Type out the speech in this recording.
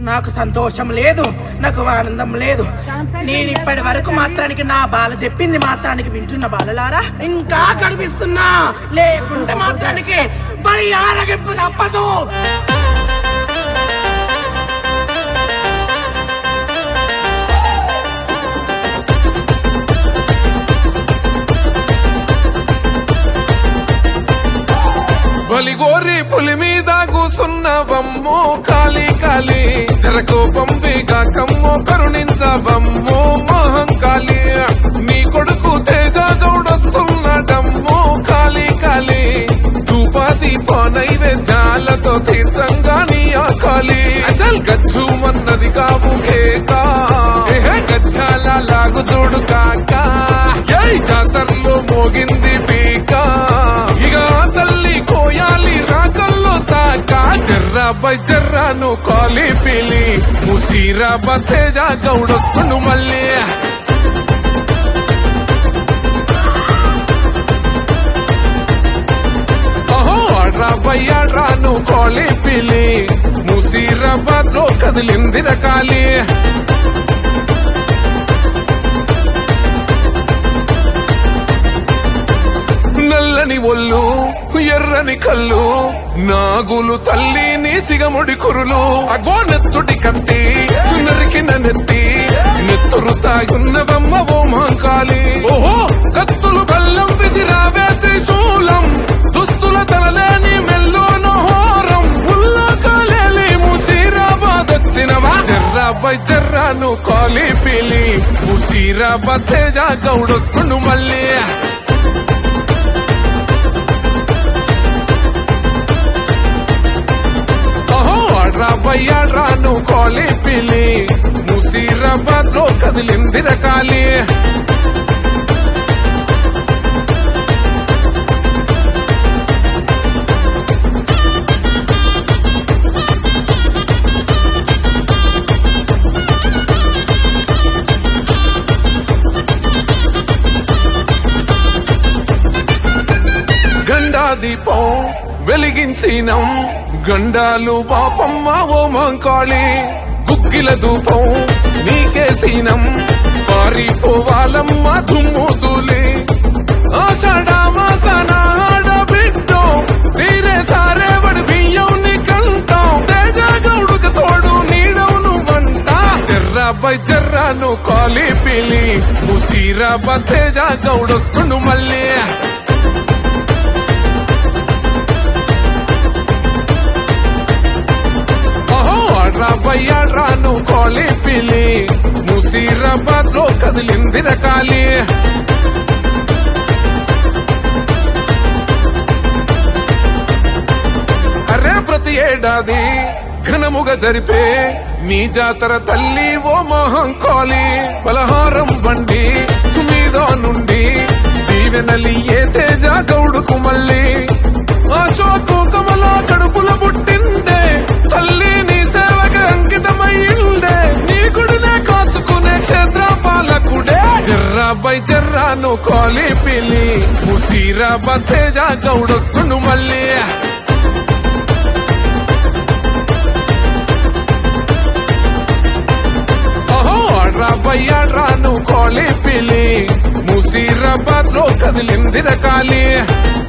నాకు సంతోషం లేదు నాకు ఆనందం లేదు నేను ఇప్పటి వరకు మాత్రానికి నా బాల చెప్పింది మాత్రానికి వింటున్న బాలలారా ఇంకా కనిపిస్తున్నా లేకుంటే మాత్రానికి మరి ఆరగింపు తప్పదు బలిగోరి పులి మీద కూసున్నవమ్మో కాలి కాలి జరకోపం వేగా కమ్మో కరుణించవమ్మో మహంకాళి నీ కొడుకు తేజ గౌడొస్తున్నాడమ్మో కాలి కాలి ధూపాదీప నైవేద్యాలతో తీర్చంగా నీ ఆకాలి అచల్ గచ్చు మన్నది కావు కేకా ఏహే గచ్చాల లాగు చూడు కాకా ఏయ్ జాతరలో మోగింది పీకా ఇక తల్లి కోయాలి రాకల్లో సాక జర్రా బై జర్రాను కాలి పిలి ముసీరా బతేజ గౌడొస్తుండు మళ్ళీ అహో ఆడ్రా బై ఆడ్రాను కాలి పిలి ముసీరాబాద్ లో కదిలింది రకాలి నల్లని ఒళ్ళు ఎర్రని కళ్ళు నాగులు తల్లి నీ సిగముడి కురులు అగో నెత్తుడి కత్తి నరికిన నెత్తి నెత్తురు తాగున్నవమ్మ ఓ మహంకాళి ఓహో కత్తులు బల్లం విసిరావే త్రిశూలం దుస్తుల తలలేని మెల్లోన హోరం ఉల్లా కాలేలి ముసీరాబాద్ వచ్చినవా జర్రాబాయ్ జర్రాను కాలి పిలి ముసీరాబాద్ తేజ గౌడొస్తుండు మళ్ళీ అహో ఆడ్రా బయ్యాడ్రాను కోలి పిలి ముసీరాబాద్ లో కదిలింది రకాలి గండా దీపం వెలిగించినం గండాలు పాపమ్మ ఓ మంకాళి గుగ్గిల ధూపం నీకేసినం పారిపోవాలమ్మ దుమ్ముదులి ఆషాఢమాసన ఆడబిడ్డో సీరే సారే వడి బియ్యం నీ కంటాం తేజ గౌడుకు తోడు నీడవును వంట జర్రా బై జర్రాను కాలి పిలి ముసీరా బతేజ గౌడొస్తుండు మళ్ళీ అహో ఆడ్రా బయ్యాడ్రాను కోలి పిలి ముసీరాబాద్ లో కదిలింది రకాలి అరే ప్రతి ఏడాది ఘనముగా జరిపే మీ జాతర తల్లి ఓ మహంకాళి పలహారం బండి మీద నుండి దీవెనలి ఏ తేజ గౌడుకు మళ్ళీ అశోకు కమల కడుపుల పుట్టిండే తల్లి నీ సేవకు అంకితమైండే నీ గుడినే కాచుకునే క్షేత్ర పాలకుడే జర్రా బై జర్రాను కాలి పిలి ముసీరా బతేజ గౌడొస్తుండు మళ్ళీ అహో ఆడ్రా బయ్యాడ్రాను కోలి పిలి ముసీరాబాద్ లో కదిలింది రకాలి